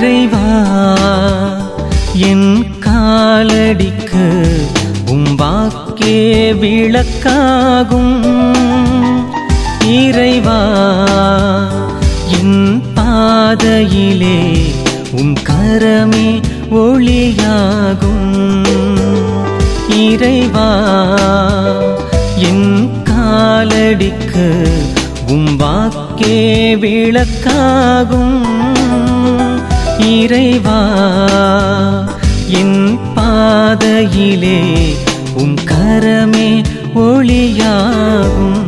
இறைவா என் காலடிக்கு உம் வாக்கே விளக்காகும் இறைவா என் பாதையிலே உம் கரமே ஒளியாகும் இறைவா என் காலடிக்கு உம் வாக்கே விளக்காகும் இறைவா என் பாதையிலே உம் கரமே ஒளியாகும்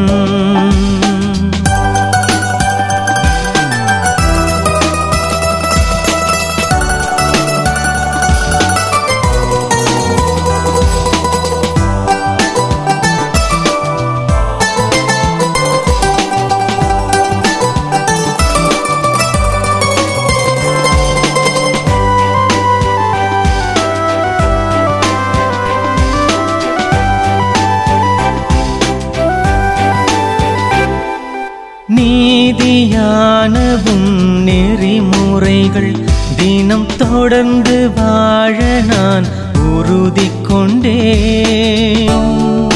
நீதியானவும் நெறிமுறைகள் தினம் தொடர்ந்து வாழ நான் உறுதி கொண்டேன்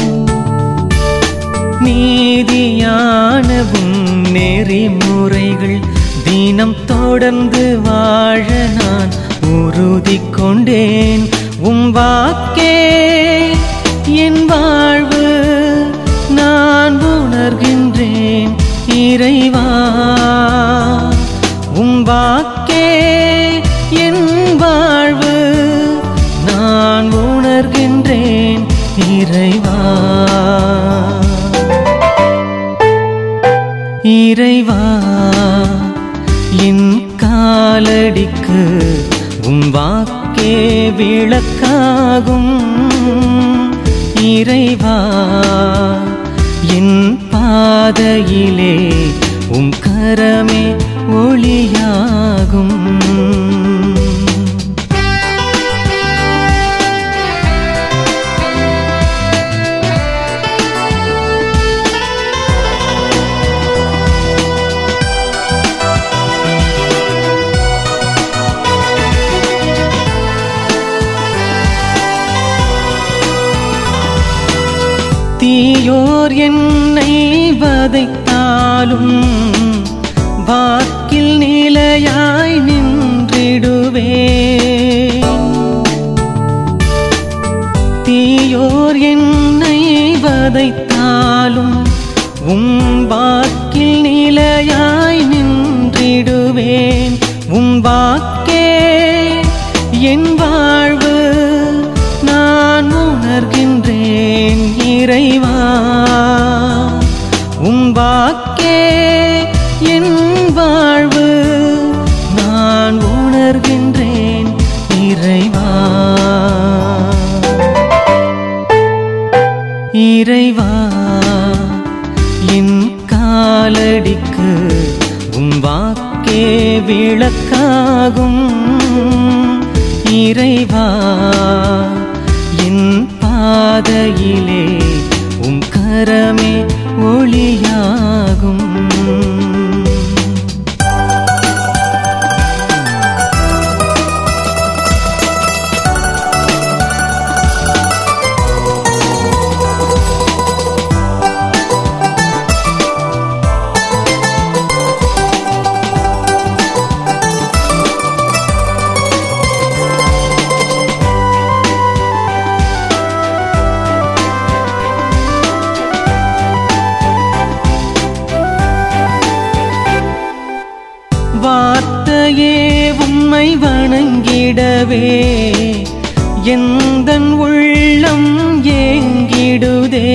நீதியானவும் நெறிமுறைகள் தினம் தொடர்ந்து வாழ நான் உறுதி கொண்டேன் உம் வாக்கே என் வாழ்வு நான் உணர்கின்றேன் இறைவா உம் வாக்கே என் வாழ்வு நான் உணர்கின்றேன் இறைவா இறைவா என் காலடிக்கு உம் வாக்கே விளக்காகும் இறைவா என் பாதையிலே உம் கரமே ஒளியாகும் தீயோர் என்னை வதைத்தாலும் வாக்கில் நிலையாய் நின்றிடுவே தீயோர் என்னை வதைத்தாலும் உம் வாக்கில் நிலையாய் நின்றிடுவேன் உம் வாக்கே என் வாழ்வு நான் உணர்கின்றேன் இறைவா உம் வாக்கே என் வாழ்வு நான் உணர்கின்றேன் இறைவா இறைவா என் காலடிக்கு உம் வாக்கே விளக்காகும் இறைவா என் பாதையிலே உம் கரமே ஒளியாகும் வார்த்தையே உம்மை வணங்கிடவே எந்தன் உள்ளம் ஏங்கிடுதே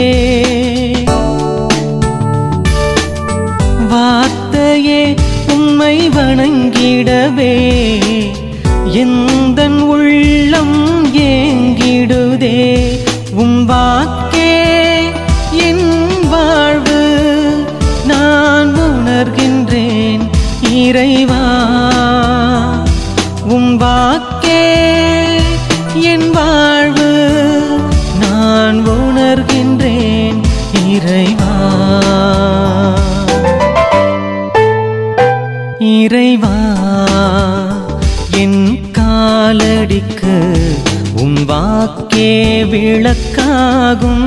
வார்த்தையே உம்மை வணங்கிடவே எந்தன் உள்ளம் ஏங்கிடுதே உம் வாக்கே என் வாழ்வு நான் உணர்கின்றேன் இறைவா உம் வாக்கே என் வாழ்வு நான் உணர்கின்றேன் இறைவா இறைவா வாக்கே விளக்காகும்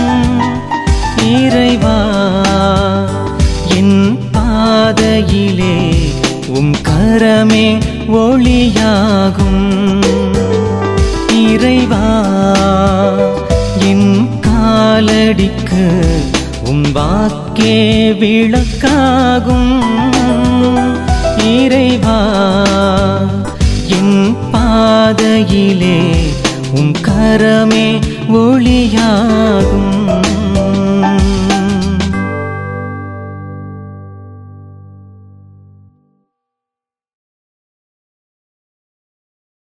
இறைவா என் பாதையிலே உம் கரமே ஒளியாகும் இறைவா என் காலடிக்கு உம் வாக்கே விளக்காகும் இறைவா என் பாதையிலே உம் கரமே ஒளியாகும்